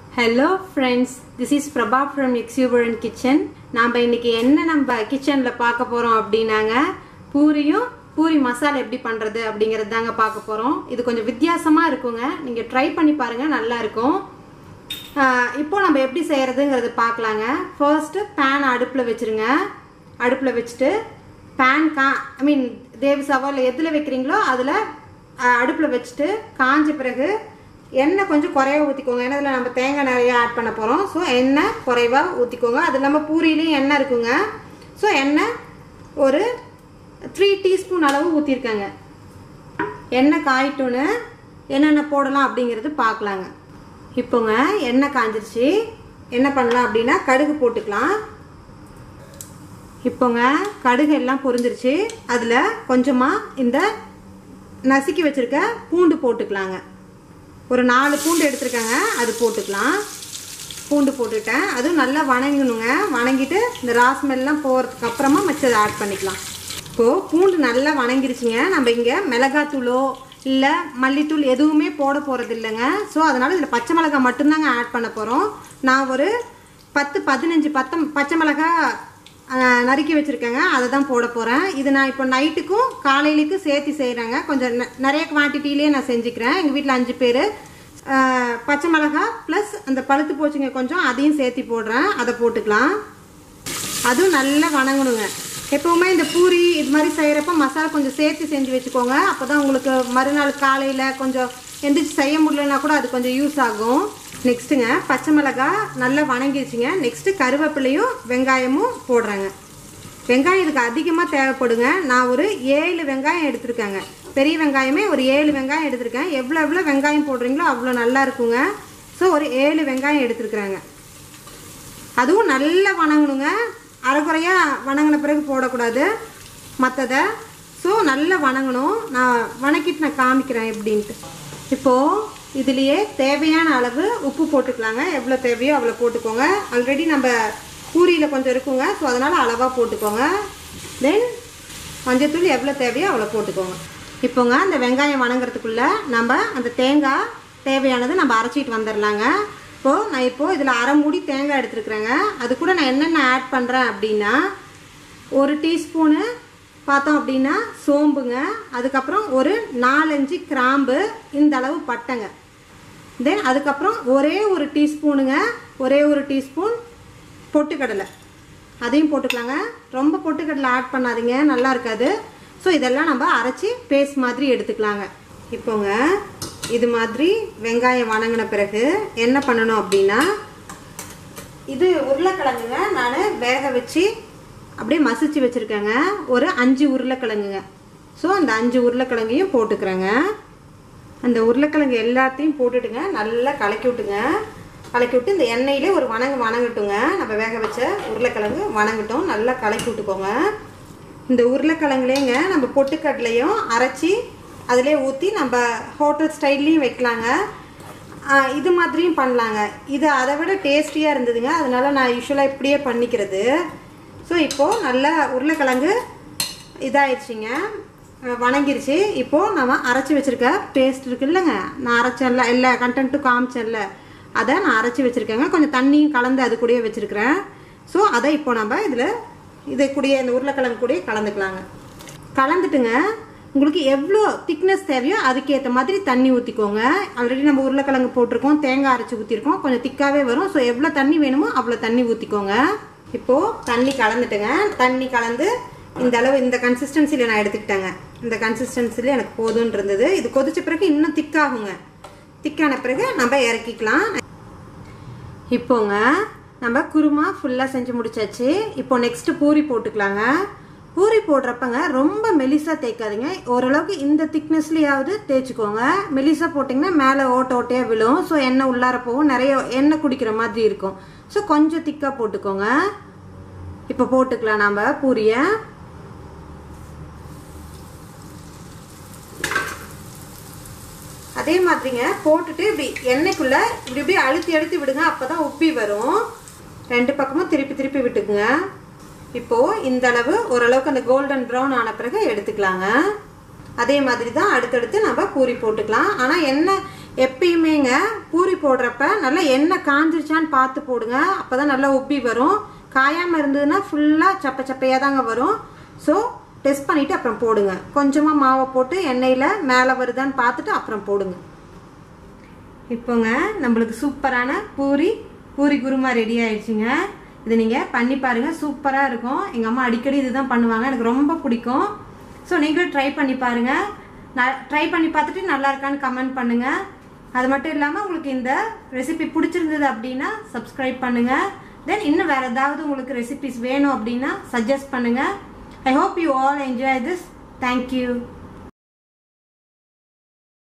hello friends this is Prabha from exuberant kitchen நாம் இன்னைக்கு என்ன நம்ம கிச்சனில் பார்க்க போகிறோம் அப்படின்னாங்க பூரியும் பூரி மசாலா எப்படி பண்ணுறது அப்படிங்கிறது தாங்க பார்க்க போகிறோம் இது கொஞ்சம் வித்தியாசமாக இருக்குங்க நீங்கள் ட்ரை பண்ணி பாருங்கள் நல்லா இருக்கும் ஆஹ் இப்போ நம்ம எப்படி செய்கிறதுங்கிறது பார்க்கலாங்க ஃபர்ஸ்ட்டு பேன் அடுப்பில் வச்சுருங்க அடுப்பில் வச்சுட்டு பேன் கா ஐ மீன் தேவி சவால் எதில் வைக்கிறீங்களோ அதில் அடுப்பில் வச்சுட்டு காஞ்ச பிறகு எண்ணெய் கொஞ்சம் குறைவா ஊற்றிக்கோங்க ஏன்னா இதில் நம்ம தேங்காய் நிறைய ஆட் பண்ண போகிறோம் ஸோ எண்ணெய் குறைவா ஊற்றிக்கோங்க அது இல்லாமல் பூரியிலையும் எண்ணெய் இருக்குங்க ஸோ எண்ணெய் ஒரு த்ரீ டீஸ்பூன் அளவு ஊற்றிருக்கேங்க எண்ணெய் காயிட்டோன்னு என்னென்ன போடலாம் அப்படிங்கிறது பார்க்கலாங்க இப்போங்க எண்ணெய் காஞ்சிருச்சு என்ன பண்ணலாம் அப்படின்னா கடுகு போட்டுக்கலாம் இப்போங்க கடுகு எல்லாம் பொரிஞ்சிருச்சு அதில் கொஞ்சமாக இந்த நசுக்கி வச்சுருக்க பூண்டு போட்டுக்கலாங்க ஒரு நாலு பூண்டு எடுத்துருக்கேங்க அது போட்டுக்கலாம் பூண்டு போட்டுட்டேன் அதுவும் நல்லா வணங்கணுங்க வணங்கிட்டு இந்த ராஸ்மெல்லாம் போகிறதுக்கு அப்புறமா மிச்சத்தை ஆட் பண்ணிக்கலாம் இப்போது பூண்டு நல்லா வணங்கிருச்சுங்க நம்ம இங்கே மிளகாத்தூளோ இல்லை மல்லித்தூள் எதுவுமே போட போகிறது இல்லைங்க ஸோ அதனால் இதில் பச்சை மிளகாய் மட்டும்தாங்க ஆட் பண்ண போகிறோம் நான் ஒரு பத்து பதினஞ்சு பத்தம் பச்சை மிளகாய் ஆஹ், நறுக்கி வச்சுருக்கேங்க அதை தான் போட போகிறேன் இது நான் இப்போ நைட்டுக்கும் காலையிலுக்கும் சேர்த்து செய்கிறேங்க கொஞ்சம் நெ- நிறைய குவான்டிட்டிலேயே நான் செஞ்சுக்கிறேன் எங்கள் வீட்டில் அஞ்சு பேர் பச்சை மிளகாய் ப்ளஸ் அந்த பழுத்து போச்சுங்க கொஞ்சம் அதையும் சேர்த்து போடுறேன் அதை போட்டுக்கலாம் அதுவும் நல்லா வணங்கணுங்க எப்பவுமே இந்த பூரி இது மாதிரி செய்கிறப்ப மசாலா கொஞ்சம் சேர்த்து செஞ்சு வச்சுக்கோங்க அப்போ தான் உங்களுக்கு மறுநாள் காலையில் கொஞ்சம் எந்திரிச்சு செய்ய முடியலன்னா கூட அது கொஞ்சம் யூஸ் ஆகும் நெக்ஸ்ட்டுங்க பச்சை மிளகாய் நல்லா வணங்கிடுச்சுங்க நெக்ஸ்ட்டு கருவேப்பிலையும் வெங்காயமும் போடுறேங்க வெங்காயம் இதுக்கு அதிகமாக தேவைப்படுங்க நான் ஒரு ஏழு வெங்காயம் எடுத்திருக்கேங்க பெரிய வெங்காயமே ஒரு ஏழு வெங்காயம் எடுத்திருக்கேன் எவ்வளோ எவ்வளோ வெங்காயம் போடுறீங்களோ அவ்வளோ நல்லா இருக்குங்க ஸோ ஒரு ஏழு வெங்காயம் எடுத்துருக்குறேங்க அதுவும் நல்லா வணங்கணுங்க அரைக்குறையாக வணங்கின பிறகு போடக்கூடாது மற்றதை ஸோ நல்லா வணங்கணும் நான் வணக்கிட்டு நான் காமிக்கிறேன் எப்படின்ட்டு இப்போது இதுலேயே தேவையான அளவு உப்பு போட்டுக்கலாங்க எவ்வளோ தேவையோ அவ்வளோ போட்டுக்கோங்க ஆல்ரெடி நம்ம பூரியில் கொஞ்சம் இருக்குங்க ஸோ அதனால் அளவாக போட்டுக்கோங்க தென் மஞ்சத்தூள் எவ்வளோ தேவையோ அவ்வளோ போட்டுக்கோங்க இப்போங்க அந்த வெங்காயம் வணங்குறதுக்குள்ளே நம்ம அந்த தேங்காய் தேவையானது நம்ம அரைச்சிட்டு வந்துடலாங்க இப்போது நான் இப்போது இதில் அரை மூடி தேங்காய் எடுத்துருக்குறேங்க அது கூட நான் என்னென்ன ஆட் பண்ணுறேன் அப்படின்னா ஒரு டீஸ்பூனு பார்த்தோம் அப்படின்னா சோம்புங்க அதுக்கப்புறம் ஒரு நாலஞ்சு கிராம்பு இந்த அளவு பட்டைங்க தென் அதுக்கப்புறம் ஒரே ஒரு டீஸ்பூனுங்க ஒரே ஒரு டீஸ்பூன் பொட்டுக்கடலை அதையும் போட்டுக்கலாங்க ரொம்ப பொட்டுக்கடலை ஆட் பண்ணாதீங்க நல்லா இருக்காது ஸோ இதெல்லாம் நம்ம அரைச்சி பேஸ்ட் மாதிரி எடுத்துக்கலாங்க இப்போங்க இது மாதிரி வெங்காயம் வணங்கின பிறகு என்ன பண்ணணும் அப்படின்னா இது உருளைக்கிழங்குங்க நான் வேக வச்சு அப்படியே மசிச்சு வச்சுருக்கேங்க ஒரு அஞ்சு உருளைக்கிழங்குங்க ஸோ அந்த அஞ்சு உருளைக்கிழங்கையும் போட்டுக்கிறேங்க அந்த உருளைக்கிழங்கு எல்லாத்தையும் போட்டுட்டுங்க நல்லா கலக்கி விட்டுங்க கலக்கி விட்டு இந்த எண்ணெயிலே ஒரு வணங்கு வணங்கட்டுங்க நம்ம வேக வச்ச உருளைக்கிழங்கு வணங்கட்டும் நல்லா கலக்கி விட்டுக்கோங்க இந்த உருளைக்கிழங்குலேங்க நம்ம பொட்டுக்கடலையும் அரைச்சி அதிலே ஊற்றி நம்ம ஹோட்டல் ஸ்டைல்லையும் வைக்கலாங்க ஆ, இது மாதிரியும் பண்ணலாங்க இது அதை விட டேஸ்டியாக இருந்ததுங்க அதனால நான் யூஸ்வலாக இப்படியே பண்ணிக்கிறது ஸோ இப்போது நல்லா உருளைக்கிழங்கு இதாயிடுச்சிங்க அஹ் வணங்கிருச்சு இப்போது நம்ம அரைச்சி வச்சுருக்க பேஸ்ட் இருக்கு இல்லைங்க நான் அரைச்சேன்ல எல்லா கண்டென்ட்டும் காமிச்சேன்ல அதை நான் அரைச்சி வச்சுருக்கேங்க கொஞ்சம் தண்ணியும் கலந்து அது கூடயே வச்சுருக்கிறேன் ஸோ அதை இப்போ நம்ம இதில் இது கூடயே இந்த உருளைக்கிழங்கு கூடயே கலந்துக்கலாங்க கலந்துட்டுங்க உங்களுக்கு எவ்வளோ திக்னஸ் தேவையோ அதுக்கேற்ற மாதிரி தண்ணி ஊற்றிக்கோங்க ஆல்ரெடி நம்ம உருளைக்கிழங்கு போட்டிருக்கோம் தேங்காய் அரைச்சி ஊற்றிருக்கோம் கொஞ்சம் திக்காகவே வரும் ஸோ எவ்வளோ தண்ணி வேணுமோ அவ்வளோ தண்ணி ஊற்றிக்கோங்க இப்போது தண்ணி கலந்துட்டுங்க தண்ணி கலந்து இந்த அளவு இந்த கன்சிஸ்டன்சியில் நான் எடுத்துக்கிட்டேங்க இந்த கன்சிஸ்டன்சியில் எனக்கு போதும்னு இருந்தது இது கொதிச்ச பிறகு இன்னும் திக்காகுங்க திக்கான பிறகு நம்ம இறக்கிக்கலாம் இப்போங்க நம்ம குருமா ஃபுல்லாக செஞ்சு முடிச்சாச்சு இப்போ நெக்ஸ்ட் பூரி போட்டுக்கலாங்க பூரி போடுறப்பங்க ரொம்ப மெலிசா தேய்க்காதீங்க ஓரளவுக்கு இந்த திக்னஸ்லயாவது தேய்ச்சிக்கோங்க மெலிசா போட்டிங்கன்னா மேலே ஓட்ட ஓட்டையாக விழும் ஸோ எண்ணெய் உள்ளார போகும் நிறைய எண்ணெய் குடிக்கிற மாதிரி இருக்கும் ஸோ கொஞ்சம் திக்காக போட்டுக்கோங்க இப்போ போட்டுக்கலாம் நம்ம பூரியை அதே மாதிரிங்க போட்டுட்டு இப்படி எண்ணெய்க்குள்ள இப்படி இப்படி அழுத்தி அழுத்தி விடுங்க அப்பதான் உப்பி வரும் ரெண்டு பக்கமும் திருப்பி திருப்பி விட்டுக்குங்க இப்போ இந்த அளவு ஓரளவுக்கு அந்த கோல்டன் ப்ரௌன் ஆன பிறகு எடுத்துக்கலாங்க அதே மாதிரி தான் அடுத்தடுத்து நம்ம பூரி போட்டுக்கலாம் ஆனால் என்ன எப்பயுமேங்க பூரி போடுறப்ப நல்லா எண்ணெய் காஞ்சிருச்சான்னு பார்த்து போடுங்க அப்போ தான் நல்லா உப்பி வரும் காயாமல் இருந்ததுன்னா ஃபுல்லாக சப்ப சப்பையாக தாங்க வரும் ஸோ டெஸ்ட் பண்ணிவிட்டு அப்புறம் போடுங்க கொஞ்சமாக மாவை போட்டு எண்ணெயில் மேலே வருதான்னு பார்த்துட்டு அப்புறம் போடுங்க இப்போங்க நம்மளுக்கு சூப்பரான பூரி பூரி குருமா ரெடி ஆயிடுச்சுங்க இது நீங்கள் பண்ணி பாருங்கள் சூப்பராக இருக்கும் எங்கள் அம்மா அடிக்கடி இதுதான் பண்ணுவாங்க எனக்கு ரொம்ப பிடிக்கும் ஸோ நீங்களும் ட்ரை பண்ணி பாருங்கள் நான் ட்ரை பண்ணி பார்த்துட்டு நல்லா இருக்கான்னு கமெண்ட் பண்ணுங்கள் அது மட்டும் இல்லாமல் உங்களுக்கு இந்த ரெசிபி பிடிச்சிருந்தது அப்படின்னா சப்ஸ்கிரைப் பண்ணுங்கள் தென் இன்னும் வேறு ஏதாவது உங்களுக்கு ரெசிபிஸ் வேணும் அப்படின்னா சஜஸ்ட் பண்ணுங்கள் I hope you all enjoy this thank you